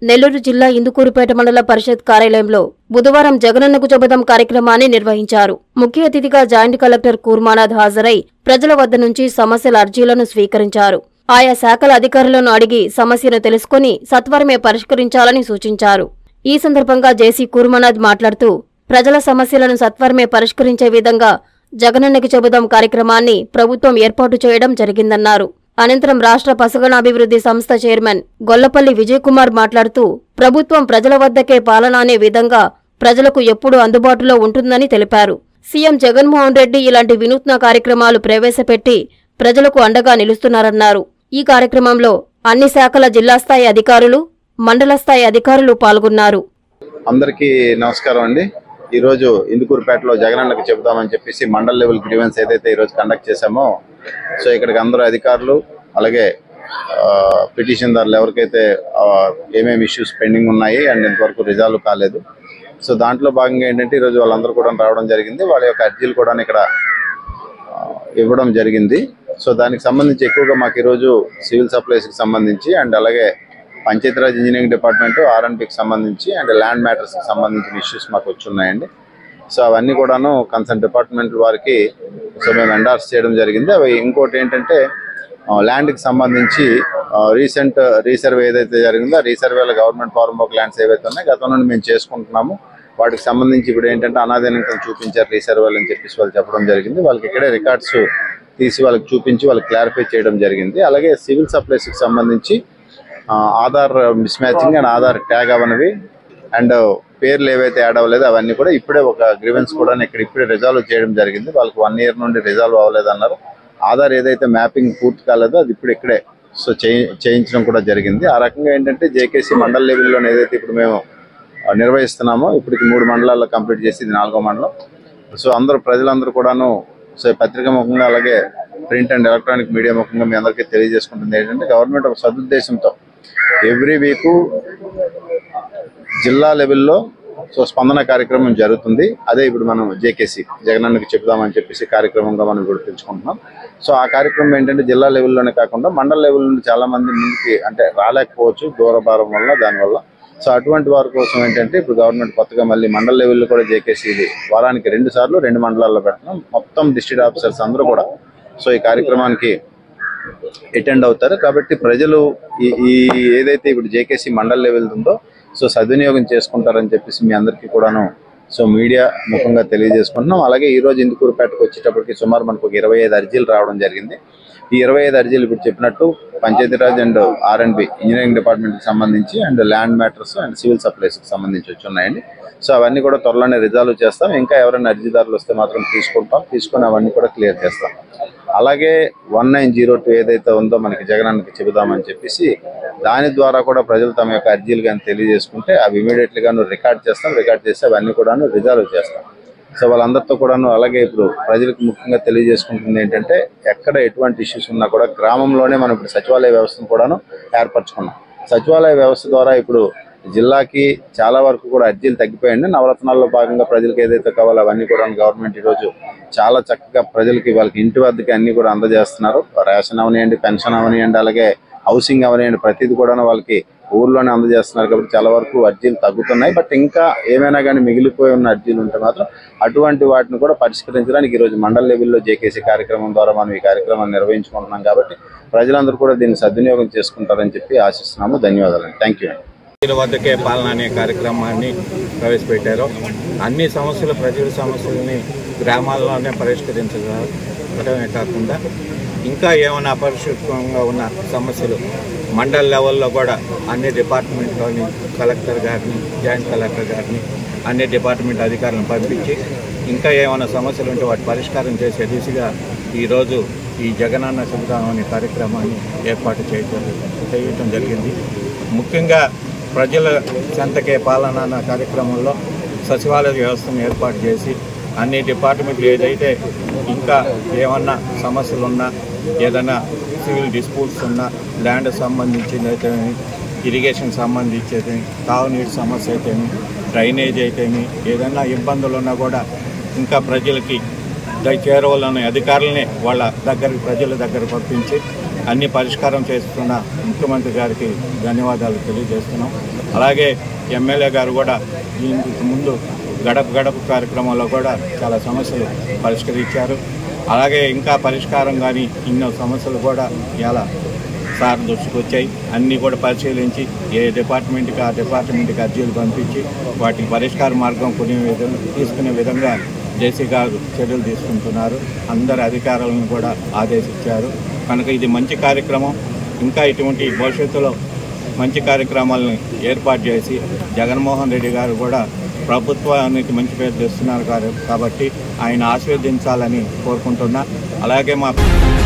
నెల్లూరు జిల్లా ఇందుకూరుపేట మండల పరిషత్ కార్యాలయంలో బుధవారం జగనన్నకు చెబుదాం కార్యక్రమాన్ని నిర్వహించారు ముఖ్య అతిథిగా జాయింట్ కలెక్టర్ కూర్మానాథ్ హాజరై ప్రజల వద్ద నుంచి సమస్యల అర్జీలను స్వీకరించారు ఆయా శాఖల అధికారులను అడిగి సమస్యను తెలుసుకుని సత్వరమే పరిష్కరించాలని సూచించారు ఈ సందర్భంగా జేసీ కూర్మానాథ్ మాట్లాడుతూ ప్రజల సమస్యలను సత్వరమే పరిష్కరించే విధంగా జగనన్నకి చెబుదాం కార్యక్రమాన్ని ప్రభుత్వం ఏర్పాటు చేయడం జరిగిందన్నారు అనంతరం రాష్ట్ర పసగణాభివృద్ధి సంస్థ చైర్మన్ గొల్లపల్లి విజయకుమార్ మాట్లాడుతూ ప్రభుత్వం ప్రజల వద్దకే పాలన అనే విధంగా ప్రజలకు ఎప్పుడూ అందుబాటులో ఉంటుందని తెలిపారు సీఎం జగన్మోహన్ రెడ్డి ఇలాంటి వినూత్న కార్యక్రమాలు ప్రవేశపెట్టి ప్రజలకు అండగా నిలుస్తున్నారన్నారు ఈ కార్యక్రమంలో అన్ని శాఖల జిల్లా స్థాయి అధికారులు మండల స్థాయి అధికారులు పాల్గొన్నారు అందరికీ నమస్కారం అండి ఈరోజు ఇందుకూరుపేటలో జగనన్నకు చెబుదామని చెప్పేసి మండల్ లెవెల్ గ్రీవెన్స్ ఏదైతే ఈరోజు కండక్ట్ చేశామో సో ఇక్కడికి అందరూ అధికారులు అలాగే పిటిషన్దారులు ఎవరికైతే ఆ, ఏమేమి ఇష్యూస్ పెండింగ్ ఉన్నాయి అండ్ ఇంతవరకు రిజాల్వ్ కాలేదు సో దాంట్లో భాగంగా ఏంటంటే ఈరోజు వాళ్ళందరూ కూడా రావడం జరిగింది వాళ్ళ యొక్క అర్జీలు కూడా ఇక్కడ ఆ, ఇవ్వడం జరిగింది సో దానికి సంబంధించి ఎక్కువగా మాకు ఈరోజు సివిల్ సప్లైస్కి సంబంధించి అండ్ అలాగే పంచాయతీరాజ్ ఇంజనీరింగ్ డిపార్ట్మెంట్ ఆర్ఎన్బికి సంబంధించి అండ్ ల్యాండ్ మ్యాటర్స్కి సంబంధించిన ఇష్యూస్ మాకు వచ్చి ఉన్నాయండి సో అవన్నీ కూడాను కన్సర్న్ డిపార్ట్మెంట్ వారికి సో మేము ఎండార్స్ చేయడం జరిగింది అవి ఇంకోటి ఏంటంటే ల్యాండ్కి సంబంధించి రీసెంట్ రీసర్వే ఏదైతే జరిగిందో ఆ రీసర్వేలో గవర్నమెంట్ ఫార్మ్ ఆఫ్ ల్యాండ్స్ ఏవైతే ఉన్నాయో గతం నుండి మేము చేసుకుంటున్నాము వాటికి సంబంధించి ఇప్పుడు ఏంటంటే అనాధీనంగా చూపించారు రీసర్వేలు అని చెప్పేసి వాళ్ళు చెప్పడం జరిగింది వాళ్ళకి ఇక్కడే రికార్డ్స్ తీసి వాళ్ళకి చూపించి వాళ్ళకి క్లారిఫై చేయడం జరిగింది అలాగే సివిల్ సప్లైస్కి సంబంధించి ఆ, Aadhaar mismatching and Aadhaar tag అవనవి అండ్ పేర్లు ఏవైతే యాడ్ అవ్వలేదో అవన్నీ కూడా ఇప్పుడే ఒక గ్రీవెన్స్ కూడా ఇక్కడ ఇప్పుడే రిజాల్వ్ చేయడం జరిగింది వాళ్ళకి వన్ ఇయర్ నుండి రిజాల్వ్ అవ్వలేదు అన్నారు ఆధార్ ఏదైతే మ్యాపింగ్ పూర్తి కాలేదో అది ఇప్పుడు ఇక్కడే సో చేయి- చేయించడం కూడా జరిగింది ఆ రకంగా ఏంటంటే జేకేసీ మండల్ లెవెల్లో ఏదైతే ఇప్పుడు మేము ఆ, నిర్వహిస్తున్నామో ఇప్పటికి మూడు మండలాల్లో కంప్లీట్ చేసి ఇది నాలుగో మండలం సో అందరూ ప్రజలందరూ కూడాను సో ఈ పత్రిక ముఖంగా అలాగే ప్రింట్ అండ్ ఎలక్ట్రానిక్ మీడియా ముఖంగా మీ అందరికీ తెలియజేసుకుంటుంది ఏంటంటే గవర్నమెంట్ ఒక సదుద్దేశంతో ఎవ్రీ వీకు జిల్లా లెవెల్లో సో స్పందన కార్యక్రమం జరుగుతుంది అదే ఇప్పుడు మనం జేకేసి జగనన్నకి చెప్దామని చెప్పేసి కార్యక్రమంగా మనం ఇప్పుడు పిలుచుకుంటున్నాం సో ఆ కార్యక్రమం ఏంటంటే జిల్లా లెవెల్లోనే కాకుండా మండల లెవెల్ నుండి చాలా మంది ముందుకి అంటే రాలేకపోవచ్చు దూరభారం వల్ల దానివల్ల సో అటువంటి వారి కోసం ఏంటంటే ఇప్పుడు గవర్నమెంట్ కొత్తగా మళ్ళీ మండల లెవెల్లో కూడా జేకేసీ ఇది వారానికి రెండు సార్లు రెండు మండలాల్లో పెడుతున్నాం మొత్తం డిస్ట్రిక్ట్ ఆఫీసర్స్ అందరూ కూడా సో ఈ కార్యక్రమానికి అటెండ్ అవుతారు కాబట్టి ప్రజలు ఈ ఈ ఏదైతే ఇప్పుడు జేకేసీ మండల్ లెవెల్ ఉందో సో సద్వినియోగం చేసుకుంటారని చెప్పేసి మీ అందరికీ కూడాను సో మీడియా ముఖంగా తెలియజేసుకుంటున్నాం అలాగే ఈ రోజు ఇందుకూరుపేటకు వచ్చేటప్పటికి సుమారు మనకు ఒక ఇరవై ఐదు అర్జీలు రావడం జరిగింది ఈ ఇరవై ఐదు అర్జీలు ఇప్పుడు చెప్పినట్టు పంచాయతీరాజ్ అండ్ ఆర్ఎండ్బి ఇంజనీరింగ్ డిపార్ట్మెంట్కి సంబంధించి and land matters and civil సప్లైస్కి సంబంధించి వచ్చి ఉన్నాయండి సో అవన్నీ కూడా త్వరలోనే రిజాల్వ్ చేస్తాం ఇంకా ఎవరైనా అర్జీదారులు వస్తే మాత్రం తీసుకుంటాం తీసుకొని అవన్నీ కూడా క్లియర్ చేస్తాం అలాగే వన్ నైన్ జీరో టూ ఏదైతే ఉందో మనకి జగనానికి చెబుదామని చెప్పేసి దాని ద్వారా కూడా ప్రజలు తమ యొక్క అర్జీలు కానీ తెలియజేసుకుంటే అవి ఇమీడియట్లీ గాను రికార్డ్ చేస్తాం రికార్డ్ చేసి అవన్నీ కూడాను రిజాల్వ్ చేస్తాం సో వాళ్ళందరితో కూడాను అలాగే ఇప్పుడు ప్రజలకు ముఖ్యంగా తెలియజేసుకుంటుంది ఏంటంటే ఎక్కడ ఎటువంటి ఇష్యూస్ ఉన్నా కూడా గ్రామంలోనే మనం ఇప్పుడు సచివాలయ వ్యవస్థను కూడాను ఏర్పరచుకున్నాం సచివాలయ వ్యవస్థ ద్వారా ఇప్పుడు జిల్లాకి చాలా వరకు కూడా అర్జీలు తగ్గిపోయండి నవరత్నాల్లో భాగంగా ప్రజలకు ఏదైతే కావాలో అవన్నీ కూడా గవర్నమెంట్ ఈరోజు చాలా చక్కగా ప్రజలకి వాళ్ళకి ఇంటి వద్దకి అన్ని కూడా అందజేస్తున్నారు రేషన్ అవనియండి పెన్షన్ అవనియండి అలాగే హౌసింగ్ అవనియండి ప్రతిదీ కూడా వాళ్ళకి ఊర్లోనే అందజేస్తున్నారు కాబట్టి చాలా వరకు అర్జీలు తగ్గుతున్నాయి బట్ ఇంకా ఏమైనా కానీ మిగిలిపోయి ఉన్న అర్జీలు ఉంటే మాత్రం అటువంటి వాటిని కూడా పరిష్కరించడానికి ఈరోజు మండల లెవెల్లో జేకేసీ కార్యక్రమం ద్వారా మనం ఈ కార్యక్రమాన్ని నిర్వహించుకుంటున్నాం కాబట్టి ప్రజలందరూ కూడా దీన్ని సద్వినియోగం చేసుకుంటారని చెప్పి ఆశిస్తున్నాము ధన్యవాదాలు థ్యాంక్ యూ ప్రజల వద్దకే పాలన అనే కార్యక్రమాన్ని ప్రవేశపెట్టారు అన్ని సమస్యలు ప్రజల సమస్యలని గ్రామాల్లోనే పరిష్కరించడమే కాకుండా ఇంకా ఏమైనా అపరిశుభ్రంగా ఉన్న సమస్యలు మండల్ లెవెల్లో కూడా అన్ని డిపార్ట్మెంట్లోని కలెక్టర్ గారిని జాయింట్ కలెక్టర్ గారిని అన్ని డిపార్ట్మెంట్ అధికారులను పంపించి ఇంకా ఏమైనా సమస్యలు ఉంటే వాటి పరిష్కారం చేసే దిశగా ఈరోజు ఈ జగనన్న శుభ్రం అనే కార్యక్రమాన్ని ఏర్పాటు చేయటం చేయటం జరిగింది ముఖ్యంగా ప్రజల చెంతకే పాలన అన్న కార్యక్రమంలో సచివాలయ వ్యవస్థను ఏర్పాటు చేసి అన్ని డిపార్ట్మెంట్లు ఏదైతే ఇంకా ఏమన్నా సమస్యలు ఉన్నా ఏదైనా సివిల్ డిస్ప్యూట్స్ ఉన్నా ల్యాండ్ సంబంధించింది అయితే ఇరిగేషన్ సంబంధించేది తాగునీటి సమస్య అయితేమి డ్రైనేజ్ అయితేమి ఏదైనా ఇబ్బందులు ఉన్నా కూడా ఇంకా ప్రజలకి ద- చేరువలోని అధికారులని వాళ్ళ దగ్గరికి ప్రజల దగ్గర పంపించి అన్ని పరిష్కారం చేస్తున్న ముఖ్యమంత్రి గారికి ధన్యవాదాలు తెలియజేస్తున్నాం అలాగే ఎమ్మెల్యే గారు కూడా దీనికి ముందు గడప గడప కార్యక్రమంలో కూడా చాలా సమస్యలు పరిష్కరించారు అలాగే ఇంకా పరిష్కారం కానీ ఎన్నో సమస్యలు కూడా ఇలా సార్ దృష్టికి వచ్చాయి అన్నీ కూడా పరిశీలించి ఏ డిపార్ట్మెంట్కి ఆ డిపార్ట్మెంట్కి అర్జీలు పంపించి వాటికి పరిష్కార మార్గం కొనే విధంగా తీసుకునే విధంగా జేసీ గారు చర్యలు తీసుకుంటున్నారు అందరి అధికారులను కూడా ఆదేశించారు కనుక ఇది మంచి కార్యక్రమం ఇంకా ఇటువంటి భవిష్యత్తులో మంచి కార్యక్రమాలను ఏర్పాటు చేసి జగన్మోహన్ రెడ్డి గారు కూడా ప్రభుత్వానికి మంచి పేరు తెస్తున్నారు కాబట్టి ఆయన ఆశీర్వదించాలని కోరుకుంటున్నా అలాగే మా